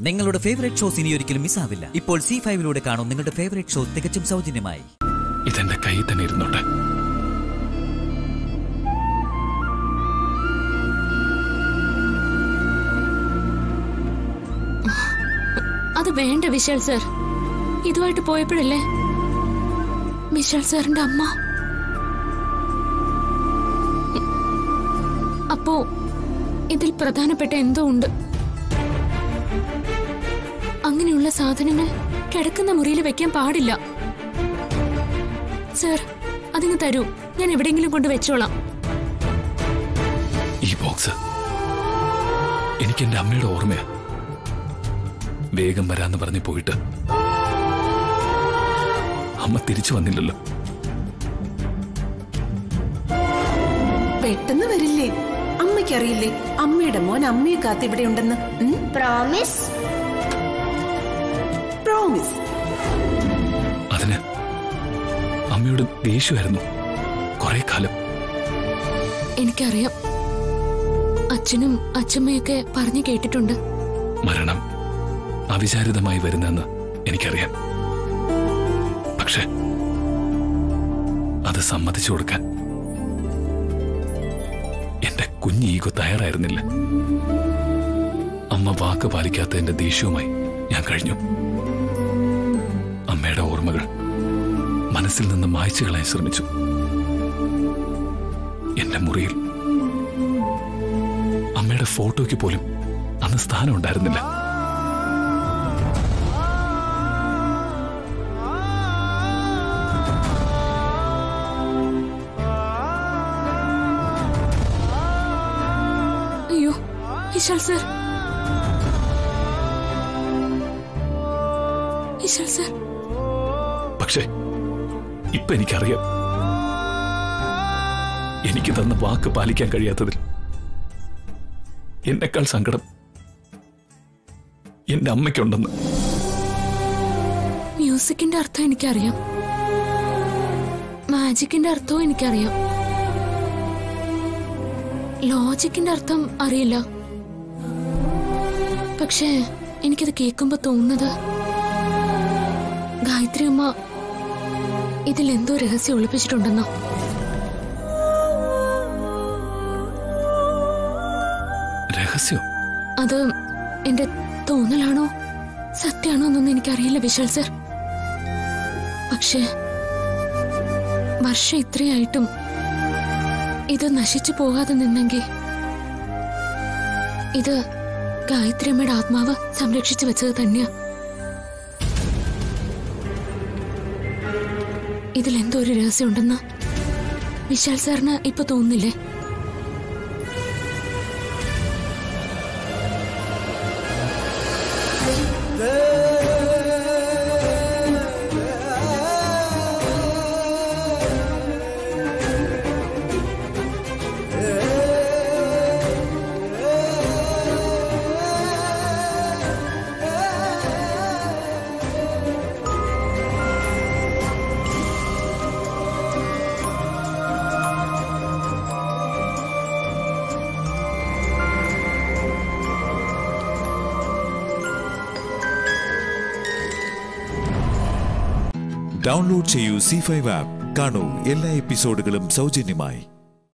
നിങ്ങളുടെ favourite shows ഇനി ഒരിക്കലും മിസ്സാവില്ല ഇപ്പോൾ സി ഫൈവിലൂടെ കാണും നിങ്ങളുടെ ഫേവറേറ്റ് ഷോ തികച്ചും സൗജന്യമായി ഇതെന്റെ കയ്യിൽ തന്നെ ഇരുന്നോട്ടെ അത് വേണ്ട വിശാൽ സർ ഇതുമായിട്ട് പോയപ്പോഴല്ലേ വിശാൽ സാറിന്റെ അമ്മ അപ്പോ ഇതിൽ പ്രധാനപ്പെട്ട എന്തോ ഉണ്ട് അങ്ങനെയുള്ള സാധനങ്ങൾ കിടക്കുന്ന മുറിയിൽ വെക്കാൻ പാടില്ല സർ അതിങ്ങ് തരൂ ഞാൻ എവിടെയെങ്കിലും കൊണ്ട് വെച്ചോളാം ഈ ബോക്സ് എനിക്ക് എന്റെ അമ്മയുടെ ഓർമ്മയാ വേഗം വരാന്ന് പറഞ്ഞു പോയിട്ട് അമ്മ തിരിച്ചു വന്നില്ലല്ലോ പെട്ടെന്ന് വരില്ലേ അമ്മയ്ക്കറിയില്ലേ അമ്മയുടെ മോൻ അമ്മയെ കാത്ത് ഇവിടെ ഉണ്ടെന്ന് പ്രോമിസ് പ്രോമിസ് അതിന് അമ്മയോട് ദേഷ്യമായിരുന്നു കുറെ കാലം എനിക്കറിയാം അച്ഛനും അച്ഛമ്മയൊക്കെ പറഞ്ഞു കേട്ടിട്ടുണ്ട് മരണം അവിചാരിതമായി വരുന്നെന്ന് എനിക്കറിയാം പക്ഷെ അത് സമ്മതിച്ചു കൊടുക്കാൻ എന്റെ കുഞ്ഞ് ഈഗോ തയ്യാറായിരുന്നില്ല അമ്മ വാക്ക് പാലിക്കാത്തതിന്റെ ദേഷ്യവുമായി ഞാൻ കഴിഞ്ഞു അമ്മയുടെ ഓർമ്മകൾ മനസ്സിൽ നിന്ന് മായ്ച്ചു കളയാൻ ശ്രമിച്ചു എന്റെ മുറിയിൽ അമ്മയുടെ ഫോട്ടോയ്ക്ക് പോലും അന്ന് സ്ഥാനം ഉണ്ടായിരുന്നില്ല അയ്യോ വിശാൽ സർ വിശാൽ സർ പക്ഷേ ഇപ്പൊ എനിക്കറിയാം എനിക്ക് തന്ന വാക്ക് പാലിക്കാൻ കഴിയാത്തതിൽ എന്നെക്കാൾ സങ്കടം എന്റെ അമ്മയ്ക്കുണ്ടെന്ന് മ്യൂസിക്കിന്റെ അർത്ഥം എനിക്കറിയാം മാജിക്കിന്റെ അർത്ഥവും എനിക്കറിയാം ലോജിക്കിന്റെ അർത്ഥം അറിയില്ല പക്ഷേ എനിക്കത് കേൾക്കുമ്പോ തോന്നുന്നത് ഗായത്രി അമ്മ ഇതിൽ എന്തോ രഹസ്യം ഒളിപ്പിച്ചിട്ടുണ്ടെന്നോ രഹസ്യം അത് എന്റെ തോന്നലാണോ സത്യാണോ എന്നൊന്നും എനിക്കറിയില്ല വിശാൽ സർ പക്ഷേ വർഷം ഇത്രയായിട്ടും ഇത് നശിച്ചു പോകാതെ നിന്നെങ്കിൽ ഇത് ഗായത്രി അമ്മയുടെ ആത്മാവ് സംരക്ഷിച്ചു വെച്ചത് തന്നെയാ ഇതിൽ എന്തോ ഒരു രഹസ്യമുണ്ടെന്ന് വിശാൽ സാറിന് ഇപ്പൊ തോന്നുന്നില്ലേ ഡൗൺലോഡ് ചെയ്യൂ സി ഫൈവ് ആപ്പ് കാണൂ എല്ലാ എപ്പിസോഡുകളും സൗജന്യമായി